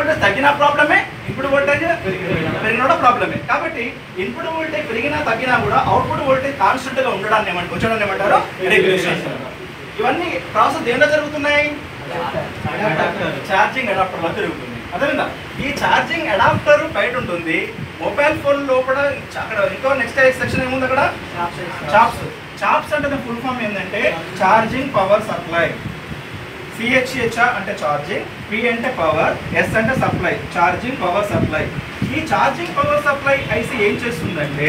Voltage తగ్గిన ప్రాబ్లమే input voltage పెరిగిన కూడా ప్రాబ్లమే కాబట్టి ఇన్పుట్ వోల్టేజ్ పెరిగినా తగ్గినా కూడా అవుట్పుట్ వోల్టేజ్ కాన్స్టెంట్ గా ఉండడాన్ని ఏమంటారు ఉంచడాన్ని ఏమంటారు రెగ్యులేషన్ ఇవన్నీ ప్రాసెస్ దేంట్లో జరుగుతున్నాయి ఛార్జింగ్ అడాప్టర్ లో జరుగుతుంది అదేవిధంగా ఈ ఛార్జింగ్ అడాప్టర్ బయట ఉంటుంది మొబైల్ ఫోన్ లోపల అక్కడ ఇంకో నెక్స్ట్ సెక్షన్ ఏముంది అక్కడ చాప్స్ చాప్స్ అంటే ఫుల్ ఫామ్ ఏంటంటే ఛార్జింగ్ పవర్ సప్లై సిహెచ్హెచ్ అంటే ఛార్జింగ్ పి అంటే పవర్ ఎస్ అంటే సప్లై ఛార్జింగ్ పవర్ సప్లై ఈ ఛార్జింగ్ పవర్ సప్లై ఐసి ఏం చేస్తుందంటే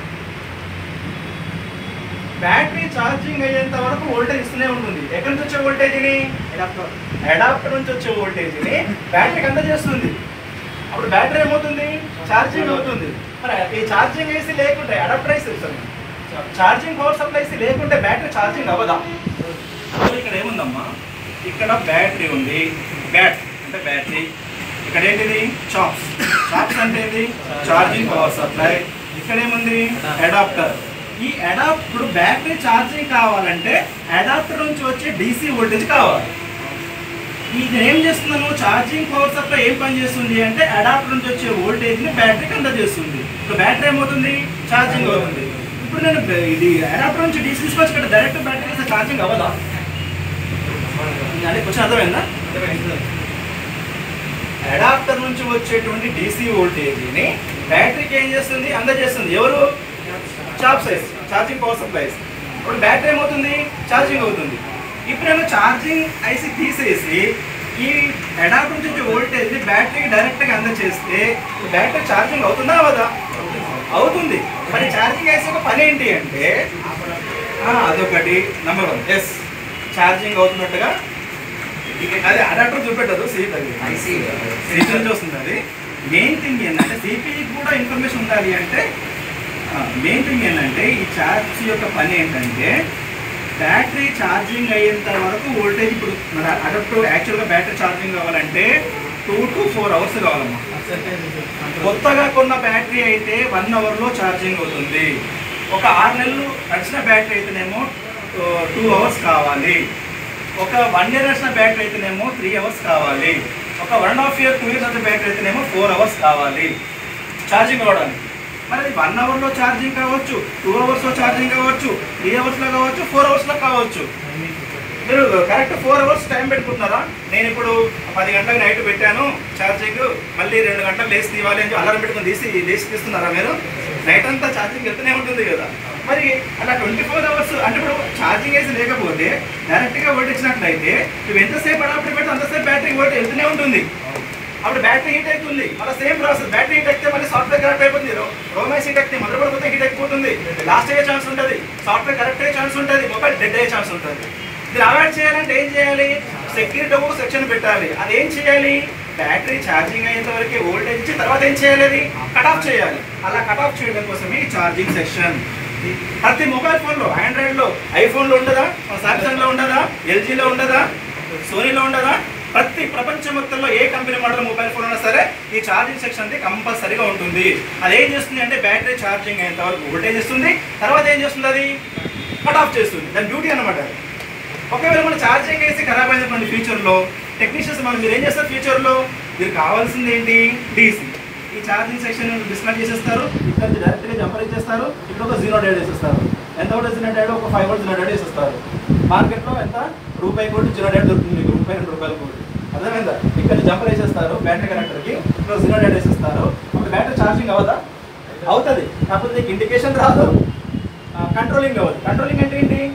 బ్యాటరీ ఛార్జింగ్ అయ్యేంత వరకు వోల్టేజ్ ఇస్తూనే ఉంటుంది ఎక్కడి నుంచి వచ్చే వోల్టేజ్ని అడాప్టర్ నుంచి వచ్చే వోల్టేజ్ని బ్యాటరీకి అందజేస్తుంది అప్పుడు బ్యాటరీ ఏమవుతుంది ఛార్జింగ్ అవుతుంది మరి ఈ ఛార్జింగ్ ఏసీ లేకుంటే adapter IC charging power supplies లేకుంటే బ్యాటరీ ఛార్జింగ్ అవ్వదా సో ఇక్కడ ఏముందమ్మా ఇక్కడ బ్యాటరీ ఉంది బ్యాట్ అంటే బ్యాటరీ ఇక్కడ ఏంటిది చాప్స్ చాప్స్ అంటే ఏంటి ఛార్జింగ్ పవర్ సప్లై ఇక్కడ ఏముంది అడాప్టర్ ఈ అడాప్ట్ ఇప్పుడు బ్యాటరీ ఛార్జింగ్ కావాలంటే అడాప్టర్ నుంచి వచ్చే డీసీ వోల్టేజ్ కావాలి ఇది ఏం చేస్తున్నాను ఛార్జింగ్ పవర్ సప్లై ఏం పని చేస్తుంది అంటే అడాప్టర్ నుంచి వచ్చే వోల్టేజ్ ని బ్యాటరీకి అందజేస్తుంది ఇప్పుడు బ్యాటరీ ఏమవుతుంది ఛార్జింగ్ అవుతుంది ఇప్పుడు నేను బ- ఇది అడాప్టర్ నుంచి డీసీ తీసుకొచ్చి ఇక్కడ డైరెక్ట్ బ్యాటరీ వేస్తే ఛార్జింగ్ అవ్వదా అంటే కొంచెం అర్థమైందా అడాప్టర్ నుంచి వచ్చేటువంటి డీసీ వోల్టేజ్ని బ్యాటరీకి ఏం చేస్తుంది అందజేస్తుంది ఎవరు chip size charging power supplies ఇప్పుడు బ్యాటరీ ఏమవుతుంది ఛార్జింగ్ అవుతుంది ఇప్పుడు నేను ఛార్జింగ్ ఐసి తీసేసి ఈ అడాప్టర్ నుంచి వచ్చే వోల్టేజ్ని బ్యాటరీకి డైరెక్ట్గా అందజేస్తే బ్యాటరీ ఛార్జింగ్ అవుతుందా అవదా అవుతుంది మరి ఛార్జింగ్ ఐసి యొక్క పని ఏంటి అంటే ఆ, అదొకటి నెంబర్ వన్ ఎస్ ఛార్జింగ్ అవుతున్నట్టుగా అదే అడాప్టర్ చూపెట్టదు సీట్ అది ఐసీ సిపి నుంచి వస్తుంది అది మెయిన్ థింగ్ ఏంటంటే సిపికి కూడా ఇన్ఫర్మేషన్ ఉండాలి అంటే మెయిన్ థింగ్ ఏంటంటే ఈ ఛార్జ్ యొక్క పని ఏంటంటే బ్యాటరీ ఛార్జింగ్ అయ్యేంత వరకు వోల్టేజ్ ఇప్పుడు మన అడాప్టర్ యాక్చువల్గా బ్యాటరీ ఛార్జింగ్ కావాలంటే టూ టు ఫోర్ అవర్స్ కావాలమ్మా కొత్తగా కొన్న బ్యాటరీ అయితే వన్ అవర్లో ఛార్జింగ్ అవుతుంది ఒక ఆరు నెలలు నడిచిన బ్యాటరీ అయితేనేమో టూ అవర్స్ కావాలి ఒక వన్ ఇయర్ నడిచిన బ్యాటరీ అయితేనేమో త్రీ అవర్స్ కావాలి ఒక one and half year two years వచ్చిన బ్యాటరీ అయితేనేమో ఫోర్ అవర్స్ కావాలి ఛార్జింగ్ అవ్వడానికి మరి అది వన్ అవర్లో ఛార్జింగ్ కావచ్చు టూ అవర్స్లో ఛార్జింగ్ కావచ్చు త్రీ అవర్స్లో కావచ్చు ఫోర్ అవర్స్లో కావచ్చు మీరు కరెక్ట్ ఫోర్ అవర్స్ టైం పెట్టుకుంటున్నారా నేను ఇప్పుడు పది గంటలకు నైట్ పెట్టాను ఛార్జింగ్ మళ్ళీ రెండు గంటలు లేచి తీవాలి అని అలారం పెట్టుకుని తీసి లేచి తీస్తున్నారా మీరు నైట్ అంతా ఛార్జింగ్ వెళ్తూనే ఉంటుంది కదా మరి అలా ట్వంటీ ఫోర్ అవర్స్ అంటే ఇప్పుడు ఛార్జింగ్ వేసి లేకపోతే డైరెక్ట్గా ఓల్ట్ ఇచ్చినట్లయితే నువ్వు ఎంతసేపు అడాప్టర్ పెడితే అంతసేపు బ్యాటరీ ఓల్ట్ వెళ్తూనే ఉంటుంది అప్పుడు బ్యాటరీ హీట్ అవుతుంది మళ్ళీ సేమ్ ప్రాసెస్ బ్యాటరీ హీట్ అయితే మళ్ళీ సాఫ్ట్వేర్ కరెక్ట్ అయిపోతుంది రోమైస్ హీట్ అయితే మదర్ పడిపోతే హీట్ అయిపోతుంది లాస్ట్ అయ్యే ఛాన్స్ ఉంటుంది సాఫ్ట్వేర్ కరెక్ట్ అయ్యే ఛాన్స్ ఉంటుంది మొబైల్ డెడ్ అయ్యే ఛాన్స్ ఉంటుంది ఇది అవాయిడ్ చేయాలంటే ఏం చేయాలి సెక్యూరిటీ ఒక సెక్షన్ పెట్టాలి అది ఏం చేయాలి బ్యాటరీ ఛార్జింగ్ అయ్యేంత వరకు వోల్టేజ్ ఇచ్చి తర్వాత ఏం చేయాలి అది కట్ ఆఫ్ చేయాలి అలా కట్ ఆఫ్ చేయడం కోసమే ఈ ఛార్జింగ్ సెక్షన్ ప్రతి మొబైల్ ఫోన్లో ఆండ్రాయిడ్లో ఐఫోన్లో ఉండదా సామ్సంగ్లో ఉండదా ఎల్జీలో ఉండదా సోనీలో ఉండదా ప్రతి ప్రపంచం మొత్తంలో ఏ కంపెనీ మోడల్ మొబైల్ ఫోన్ ఉన్నా సరే ఈ ఛార్జింగ్ సెక్షన్ అనేది కంపల్సరీగా ఉంటుంది అది ఏం చేస్తుంది అంటే బ్యాటరీ ఛార్జింగ్ అయ్యేంత వరకు వోల్టేజ్ ఇస్తుంది తర్వాత ఏం చేస్తుంది అది కట్ ఆఫ్ చేస్తుంది దాని డ్యూటీ అనమాట అది ఒకవేళ మన ఛార్జింగ్ వేసి ఖరాబ్ అయినటువంటి ఫ్యూచర్లో టెక్నీషియన్స్ మనం మీరు ఏం చేస్తారు ఫ్యూచర్లో మీరు కావాల్సింది ఏంటి డీసీ ఈ ఛార్జింగ్ సెక్షన్ డిస్కనెక్ట్ చేసేస్తారు ఇక్కడ నుంచి డైరెక్ట్గా జంపర్ ఇచ్చేస్తారు ఇక్కడ ఒక జీరో డేట్ వేసేస్తారు ఎంత కూడా జీరో డేట్ ఒక ఫైవ్ కూడా జీరో డేట్ వేసేస్తారు మార్కెట్లో ఎంత రూపాయి కోటి జీరో డేట్ దొరుకుతుంది మీకు రూపాయి రెండు రూపాయల కోటి అర్థమైందా ఇక్కడ నుంచి జంపర్ వేసేస్తారు బ్యాటరీ కనెక్టర్కి ఇక్కడ జీరో డేట్ వేసేస్తారు అప్పుడు బ్యాటరీ ఛార్జింగ్ అవ్వదా అవుతుంది కాకపోతే నీకు ఇండికేషన్ రాదు కంట్రోలింగ్ అవ్వదు కంట్రోలింగ్ అంటే ఏంటి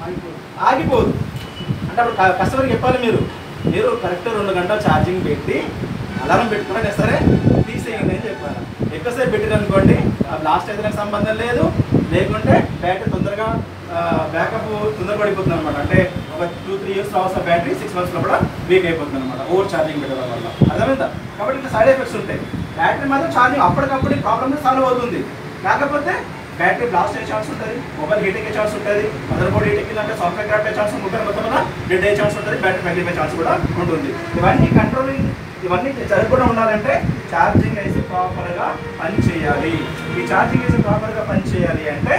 ఆగిపోదు అంటే అప్పుడు క- కస్టమర్కి చెప్పాలి మీరు మీరు కరెక్ట్ రెండు గంటలు ఛార్జింగ్ పెట్టి అలారం పెట్టుకున్నా సరే తీసేయండి అని చెప్పాను ఎక్కువసేపు పెట్టారు అనుకోండి లాస్ట్ అయితే నాకు సంబంధం లేదు లేకుంటే బ్యాటరీ తొందరగా బ్యాకప్ తొందర పడిపోతుంది అనమాట అంటే ఒక టూ త్రీ ఇయర్స్ అవసరం బ్యాటరీ సిక్స్ మంత్స్లో కూడా వీక్ అయిపోతుంది అనమాట ఓవర్ ఛార్జింగ్ పెట్టడం వల్ల అర్థమైందా కాబట్టి ఇంకా సైడ్ ఎఫెక్ట్స్ ఉంటాయి బ్యాటరీ మాత్రం ఛార్జింగ్ అప్పటికప్పుడు ప్రాబ్లమ్ సాల్వ్ అవుతుంది కాకపోతే బ్యాటరీ బ్లాస్ట్ అయ్యే ఛాన్స్ ఉంటుంది మొబైల్ హీట్ అయ్యే ఛాన్స్ ఉంటుంది మదర్ బోర్డ్ హీట్ ఎక్కిందంటే సాఫ్ట్వేర్ క్రాప్ అయ్యే ఛాన్స్ మొబైల్ మొత్తం మీద డెడ్ అయ్యే ఛాన్స్ ఉంటుంది బ్యాటరీ పగిలిపోయే ఛాన్స్ కూడా ఉంటుంది ఇవన్నీ కంట్రోలింగ్ ఇవన్నీ జరగకుండా ఉండాలంటే ఛార్జింగ్ అయితే ప్రాపర్గా పని చేయాలి ఈ ఛార్జింగ్ అయితే ప్రాపర్గా పని చేయాలి అంటే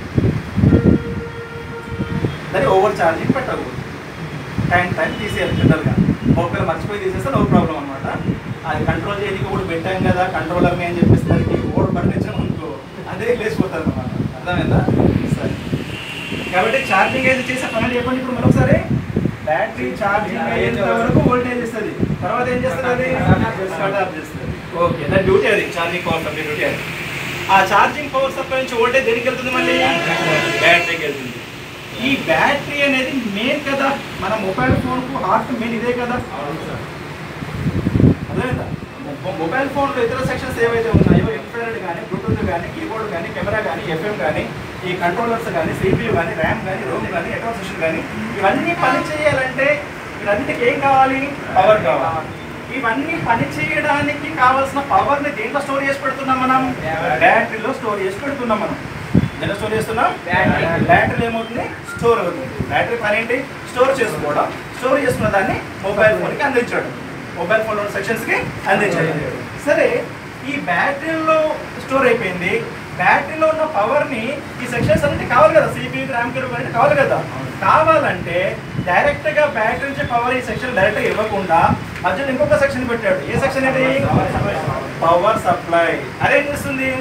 దాన్ని ఓవర్ ఛార్జింగ్ పెట్టకూడదు టైం టైం తీసేయాలి జనరల్గా ఒకవేళ మర్చిపోయి తీసేస్తే నో ప్రాబ్లం అనమాట అది కంట్రోల్ చేయడానికి కూడా పెట్టాం కదా కంట్రోలర్ని అని చెప్పేసి దానికి ఓడి పట్టించాం అనుకో అదే లేచిపోతుంది అనమాట అర్థమైందా సరే కాబట్టి ఛార్జింగ్ అయితే చేసే పనులు చెప్పండి ఇప్పుడు మరొకసారి బ్యాటరీ ఛార్జింగ్ అయ్యేంత వరకు వోల్టేజ్ ఇస్తుంది తర్వాత ఏం చేస్తుంది అది కట్ ఆఫ్ చేస్తుంది ఓకే దాని డ్యూటీ అది ఛార్జింగ్ పవర్ సప్లై డ్యూటీ అది ఆ ఛార్జింగ్ పవర్ సప్లై నుంచి వోల్టేజ్ దేనికి వెళ్తుంది మళ్ళీ బ్యాటరీకి వెళ్తుంది ఈ బ్యాటరీ అనేది మెయిన్ కదా మన మొబైల్ ఫోన్కు హార్ట్ మెయిన్ ఇదే కదా అర్థమైందా మొ- మొబైల్ ఫోన్లో ఇతర సెక్షన్స్ ఏవైతే ఉన్నాయో ఇన్ఫ్రారెడ్ కానీ బ్లూటూత్ కానీ కీబోర్డ్ కానీ కెమెరా కానీ ఎఫ్ఎం కానీ ఈ కంట్రోలర్స్ కానీ సిపియూ కానీ ర్యామ్ కానీ రోమ్ కానీ నెట్వర్క్ సిస్టమ్ కానీ ఇవన్నీ పని చేయాలంటే వీటన్నిటికి ఏం కావాలి పవర్ కావాలి ఇవన్నీ పని చేయడానికి కావాల్సిన పవర్ని దేంట్లో స్టోర్ చేసి పెడుతున్నాం మనం బ్యాటరీలో స్టోర్ చేసి పెడుతున్నాం మనం ఎలా స్టోర్ చేస్తున్నాం Battery. బ్యాటరీ ఏమవుతుంది స్టోర్ అవుతుంది బ్యాటరీ పని ఏంటి స్టోర్ చేసుకోవడం స్టోర్ చేసుకున్న దాన్ని మొబైల్ ఫోన్కి అందించడం మొబైల్ ఫోన్లో సెక్షన్స్కి అందించడం సరే ఈ బ్యాటరీలో స్టోర్ అయిపోయింది బ్యాటరీలో ఉన్న పవర్ని ఈ సెక్షన్స్ అన్నిటి కావాలి కదా సిపి ర్యామ్ కి అనేది కావాలి కదా కావాలంటే డైరెక్ట్ గా బ్యాటరీ నుంచి పవర్ ఈ సెక్షన్ డైరెక్ట్ గా ఇవ్వకుండా మధ్యలో ఇంకొక సెక్షన్ పెట్టాడు ఏ సెక్షన్ ఏంటి పవర్ సప్లై అదేం చేస్తుంది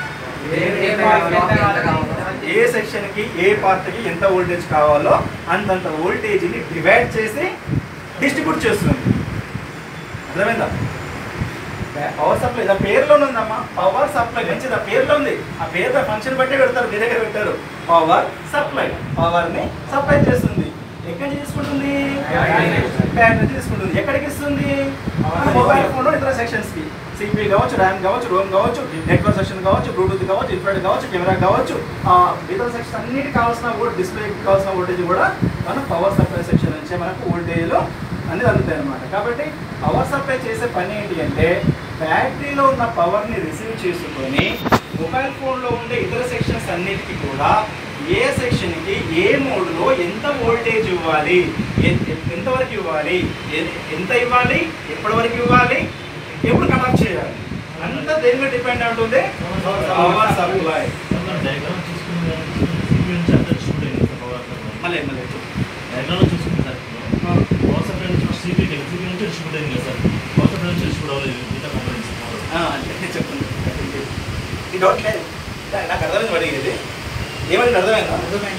ఏ సెక్షన్ కి ఏ పార్ట్ కి ఎంత వోల్టేజ్ కావాలో అంతంత వోల్టేజ్ ని డివైడ్ చేసి డిస్ట్రిబ్యూట్ చేస్తుంది అర్థమైందా పవర్ సప్లై ఆ పేరులో ఉందమ్మా పవర్ సప్లై మంచిది ఆ పేరులో ఉంది ఆ పేరు ఫంక్షన్ బట్టే పెడతారు మీ దగ్గర పెట్టారు పవర్ సప్లై పవర్ ని సప్లై చేస్తుంది ఎక్కడి నుంచి తీసుకుంటుంది బ్యాటరీ నుంచి తీసుకుంటుంది ఎక్కడికి ఇస్తుంది మొబైల్ ఫోన్ లో ఇతర సెక్షన్స్ కి సిపి కావచ్చు ర్యామ్ కావచ్చు రోమ్ కావచ్చు నెట్వర్క్ సెక్షన్ కావచ్చు బ్లూటూత్ కావచ్చు ఇన్ఫ్రారెడ్ కావచ్చు కెమెరా కావచ్చు ఆ, ఇతర సెక్షన్ అన్నిటి కావాల్సిన వోల్ట్ డిస్ప్లే కావాల్సిన వోల్టేజ్ కూడా మన పవర్ సప్లై సెక్షన్ నుంచే మనకు వోల్టేజ్లో అనేది అందుతాయి అనమాట కాబట్టి పవర్ సప్లై చేసే పని ఏంటి అంటే బ్యాటరీలో ఉన్న పవర్ని రిసీవ్ చేసుకొని మొబైల్ ఫోన్లో ఉండే ఇతర సెక్షన్స్ అన్నిటికీ కూడా ఏ సెక్షన్కి ఏ మోడ్లో ఎంత వోల్టేజ్ ఇవ్వాలి ఎ- ఎ- ఎంతవరకు ఇవ్వాలి ఎ- ఎంత ఇవ్వాలి ఎప్పటి వరకు ఇవ్వాలి ఎప్పుడు కనెక్ట్ చేయాలి అంతా దేని మీద డిపెండ్ ఉంటుంది పవర్ సప్లై డయాగ్రామ్ చూసుకుని సిపి నుంచి అంతా చూసుకుంటే మళ్ళీ మళ్ళీ చెప్పు. డయాగ్రామ్ చూసుకుంటే సార్ పవర్ సప్లై నుంచి సిపి సిపి నుంచి డిస్ట్రిబ్యూట్ అయింది కదా సార్ పవర్ సప్లై నుంచి డిస్ట్రిబ్యూట్ అవ్వలేదు మిగతా కంపెనీస్ ఆ, అంటే చెప్పండి ఈ డౌట్ లేదు నాకు అర్థమైంది అడిగేది ఏమని అర్థమైందా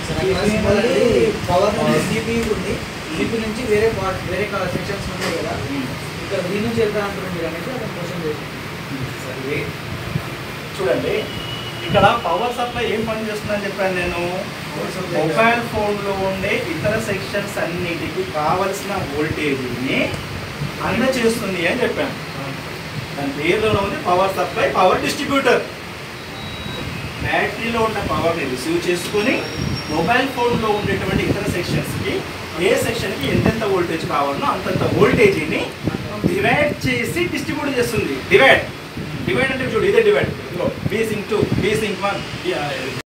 పవర్ నుంచి సిపియు ఉంది సిపి నుంచి వేరే పార్ట్ వేరే సెక్షన్స్ ఉన్నాయి కదా ఇక్కడ దీని నుంచి ఎట్లా అంటారు మీరు అనేది అతను క్వశ్చన్ చేసి సరే చూడండి ఇక్కడ పవర్ సప్లై ఏం పని చేస్తుందని చెప్పాను నేను మొబైల్ ఫోన్లో ఉండే ఇతర సెక్షన్స్ అన్నిటికీ కావలసిన వోల్టేజ్ని అందచేస్తుంది అని చెప్పాను దాని పేరులో ఉంది పవర్ సప్లై పవర్ డిస్ట్రిబ్యూటర్ బ్యాటరీలో ఉన్న పవర్ని రిసీవ్ చేసుకొని మొబైల్ ఫోన్లో ఉండేటువంటి ఇతర సెక్షన్స్కి ఏ సెక్షన్కి ఎంతెంత వోల్టేజ్ కావాలనో అంతంత వోల్టేజీని డివైడ్ చేసి డిస్ట్రిబ్యూట్ చేస్తుంది డివైడ్ డివైడ్ అంటే చూడు ఇదే divide B sink two B sink one